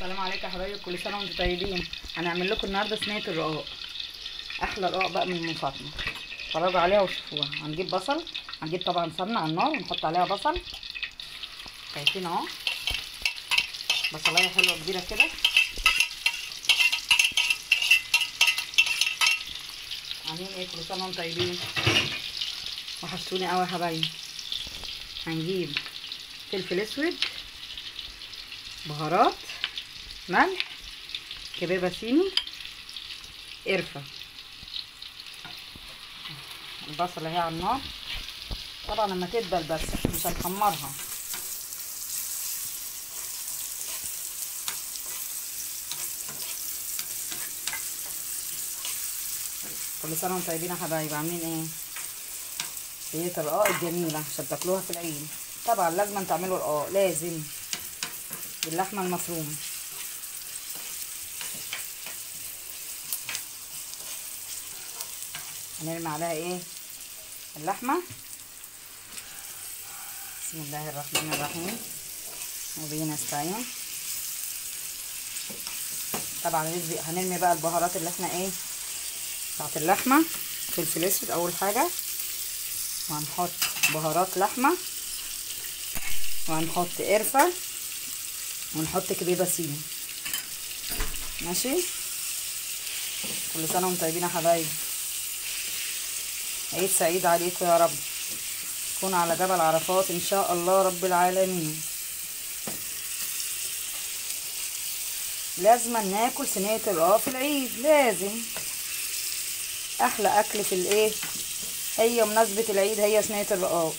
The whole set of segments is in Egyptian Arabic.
السلام عليكم يا حبايبي كل سنه وانتم طيبين هنعمل لكم النهارده صينيه الرقاق احلى رقاق بقى من ام فاطمه اتفرجوا عليها وشوفوها هنجيب بصل هنجيب طبعا سمنه على النار ونحط عليها بصل شايفين اهو بصلايه حلوه كبيره كده عاملين ايه كل سنه وانتم طيبين وحشتوني قوي يا حبايبي هنجيب فلفل اسود بهارات ملح كبيبه صيني قرفه البصله اهي على النار طبعا لما تدبل بس مش هنحمرها كل سنه وانتم طيبين يا حبايبي عاملين ايه هي الرقاق الجميله عشان تاكلوها في العيد طبعا لازم تعملوا رقاق لازم باللحمه المفرومه هنرمي عليها ايه اللحمه بسم الله الرحمن الرحيم وبه نستعين طبعا هنرمي بقى البهارات اللي احنا ايه بتاعت اللحمه فلفل اسود اول حاجه وهنحط بهارات لحمه وهنحط قرفه ونحط كبيبه صيني ماشي كل سنه وانتم طيبين يا حبايبي عيد سعيد عليكم يا رب تكون على جبل عرفات ان شاء الله رب العالمين لازم ناكل صينيه الرقاق في العيد لازم احلى اكل في الايه هي مناسبه العيد هي صينيه الرقاق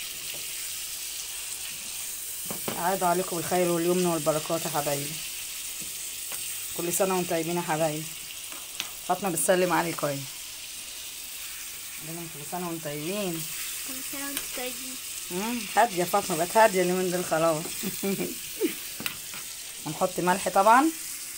عاد عليكم بالخير واليمن والبركات يا حبايبي كل سنه وانتم طيبين يا حبايبي فاطمه بتسلم عليكم اهي كل سنه وانتم طيبين كل سنة وانتم طيبين امم هاديه فاطمه بقت هاديه اليومين دول خلاص هنحط ملح طبعا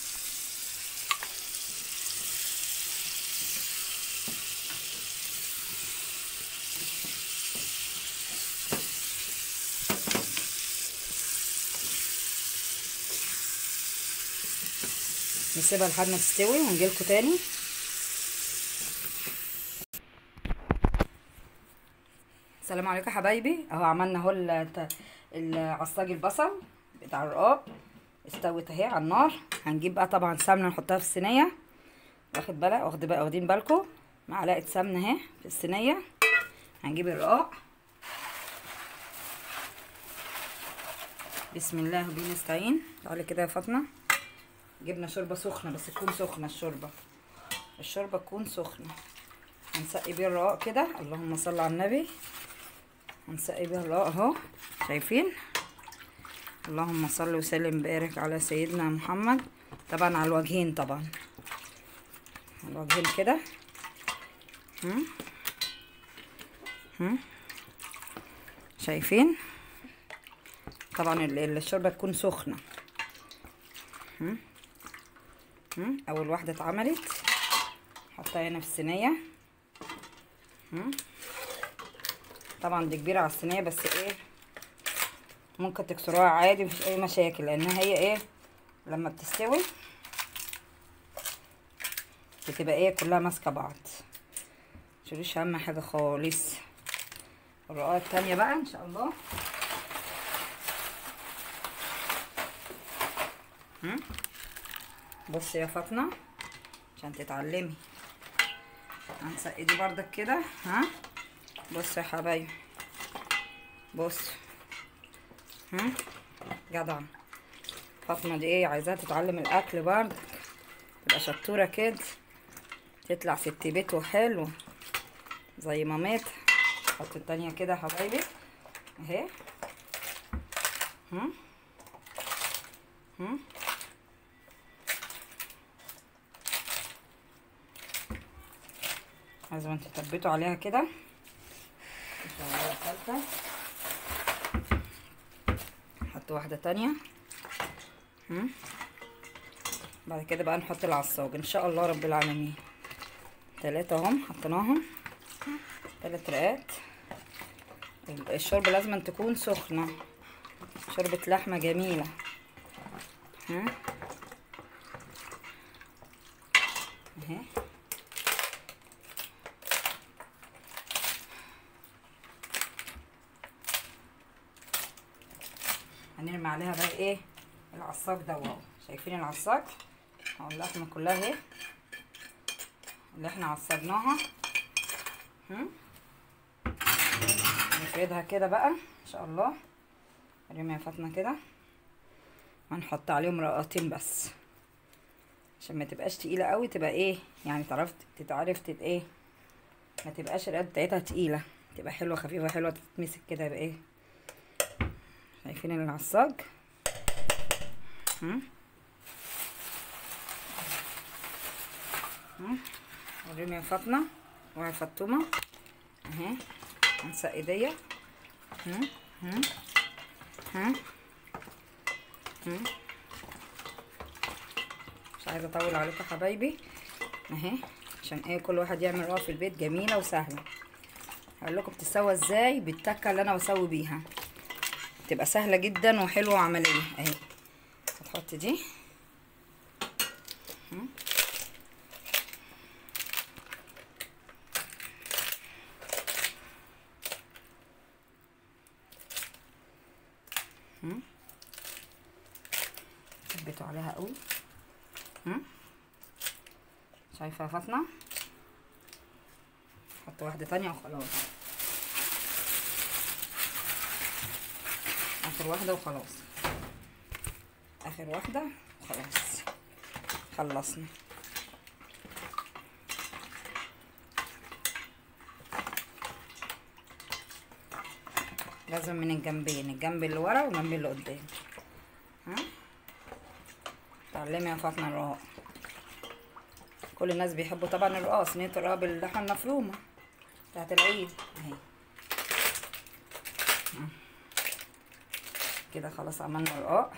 نسيبها لحد ما تستوي ونجيلكوا تاني السلام عليكم يا حبايبي اهو عملنا اهو الت- العصاج البصل بتاع الرقاق استوت اهي على النار هنجيب بقى طبعا سمنه نحطها في الصينيه واخد بالك واخد بقى واخدين بالكم معلقه سمنه اهي في الصينيه هنجيب الرقاق بسم الله وبه نستعين تعالي كده يا فاطمه جبنا شوربه سخنه بس تكون سخنه الشوربه الشوربه تكون سخنه هنسقي بيها الرقاق كده اللهم صل على النبي هنسقي بيها الرقاق اهو شايفين اللهم صل وسلم بارك على سيدنا محمد طبعا على الوجهين طبعا على الوجهين كده هم؟ هم؟ شايفين طبعا ال- الشوربه تكون سخنه هم؟ هم؟ اول واحده اتعملت حطها هنا في الصينيه هم؟ طبعا دي كبيره على الصينيه بس ايه ممكن تكسروها عادي مفيش اي مشاكل لانها هي ايه لما بتستوي بتبقى ايه كلها ماسكه بعض متشيلوش اهم حاجه خالص الرقاقه التانية بقى ان شاء الله هم؟ بصي يا فاطمه عشان تتعلمي هنسقي دي بردك كده ها بصوا يا حبايبي بصوا هم جدع فاطمه دي ايه عايزاها تتعلم الاكل بردك تبقى شطوره كده تطلع ست بيت وحلو زي مامتها حط التانية كده يا حبايبي اهي هم هم لازم تثبتوا عليها كده نشغلها الثالثة نحط واحدة تانية هم؟ بعد كده بقى نحط العصاج ان شاء الله رب العالمين تلاتة اهم حطيناهم تلات رقات الشوربة لازم تكون سخنة شوربة لحمة جميلة ها اهي هنرمي عليها بقى ايه العصاك ده اهو شايفين العصاك اهو اللحمه كلها اهي اللي احنا عصرناها هم؟ نفردها كده بقى ان شاء الله رمي يا فاطمه كده هنحط عليهم رقاتين بس عشان ما تبقاش تقيله قوي تبقى ايه يعني تعرف تتعرف تت ايه ما تبقاش الرقات بتاعتها تقيله تبقى حلوه خفيفه حلوه تتمسك كده يبقى ايه شايفين العصاج هم؟ هم؟ وريني يا فاطمه وهي فطومه اهي هنسق ايديا هم؟ هم؟ هم؟ هم؟ مش عايزه اطول عليكم يا حبايبي اهي عشان ايه كل واحد يعمل رقه في البيت جميله وسهله هقول لكم بتتسوى ازاي بالتكه اللي انا بسوي بيها تبقى سهله جدا وحلوه وعمليه اهي هتحط دي هم. هم. ثبتوا عليها قوي هم. شايفه يا فاطمه حط واحده تانية وخلاص اخر واحده وخلاص اخر واحده وخلاص خلصنا لازم من الجنبين الجنب اللي ورا والجنب اللي قدام ها تعلمي يا فاطمه الرقاق كل الناس بيحبوا طبعا الرقاق صينيه الرقاق باللحمه المفرومه بتاعت العيد اهي كده خلاص عملنا الرقاق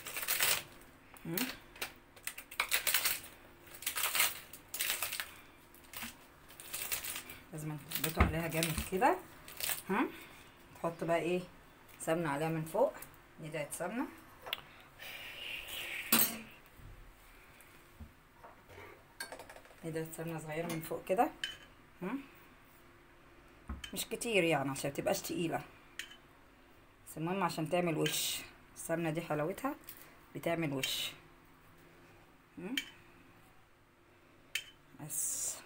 لازم تثبتوا عليها جامد كده ها تحط بقى ايه سمنه عليها من فوق ندعه سمنه ندعه سمنه صغيره من فوق كده مش كتير يعني عشان متبقاش تقيله بس المهم عشان تعمل وش السمنه دي حلاوتها بتعمل وش بس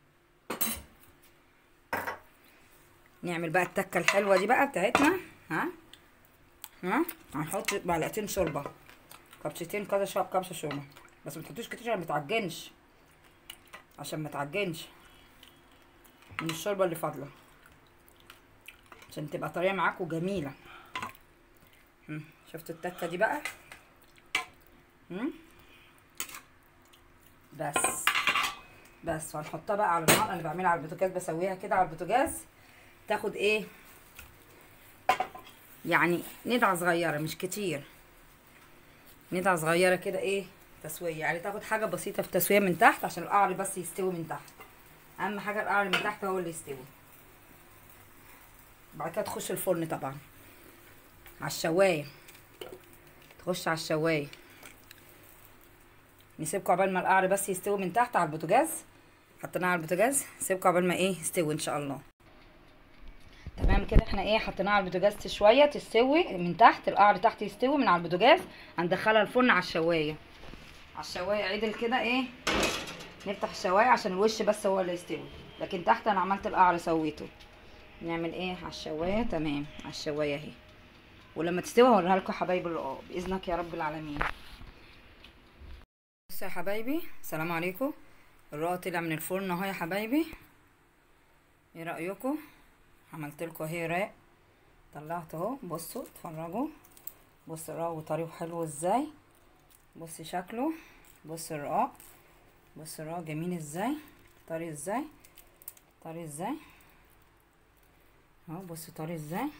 نعمل بقى التكه الحلوه دي بقى بتاعتنا ها ها هنحط معلقتين شوربه كبشتين كذا شا... كبشه شوربه بس ما تحطوش كتير عشان ما تعجنش عشان ما تعجنش من الشوربه اللي فاضله عشان تبقى طريه معاكم وجميله شفتوا التكه دي بقى مم. بس بس وهنحطها بقى على النار انا بعملها على البوتاجاز بسويها كده على البوتاجاز تاخد ايه يعني ندعه صغيره مش كتير ندعه صغيره كده ايه تسويه يعني تاخد حاجه بسيطه في التسويه من تحت عشان القعر بس يستوي من تحت اهم حاجه القعر من تحت هو اللي يستوي بعد كده تخش الفرن طبعا على الشوايه تخش على الشوايه نسيبكم عقبال ما القعر بس يستوي من تحت على البوتاجاز حطيناه على البوتاجاز سيبكم عقبال ما ايه يستوي ان شاء الله تمام كده احنا ايه حطيناها على البوتاجاز شويه تستوي من تحت القعر تحت يستوي من على البوتاجاز هندخلها الفرن على الشوايه على الشوايه عدل كده ايه نفتح الشوايه عشان الوش بس هو اللي يستوي لكن تحت انا عملت القعر سويته نعمل ايه على الشوايه تمام على الشوايه اهي ولما تستوي هوريها لكم حبايبي الرقاق باذنك يا رب العالمين بصوا يا حبايبي السلام عليكم الرقاق طلع من الفرن اهو يا حبايبي ايه رايكم عملت لكم اهي راق طلعت اهو بصوا اتفرجوا بصوا الرقاق وطري وحلو ازاي بصي شكله بص الرقاق بص الرقاق جميل ازاي طري ازاي طري ازاي اهو بص طري ازاي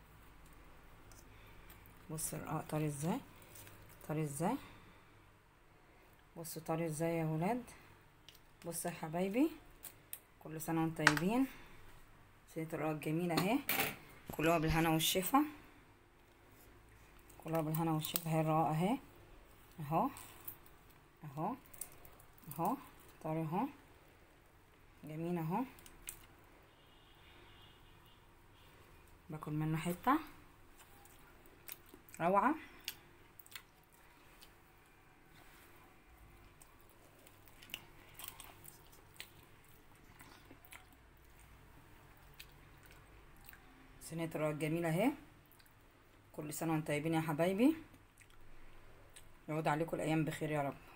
بص الرقاق طري ازاي طري ازاي بصوا طري ازاي يا ولاد بصوا يا حبايبي كل سنه وانتم طيبين صينيه الرقاق جميله اهي كلوها بالهنا والشفا كلها بالهنا والشفا اهي الرقاق اهي اهو اهو اهو طري اهو جميل اهو باكل منه حته روعه صينية الرق جميلة اهي كل سنة وانتم طيبين يا حبايبي يعود عليكم الأيام بخير يا رب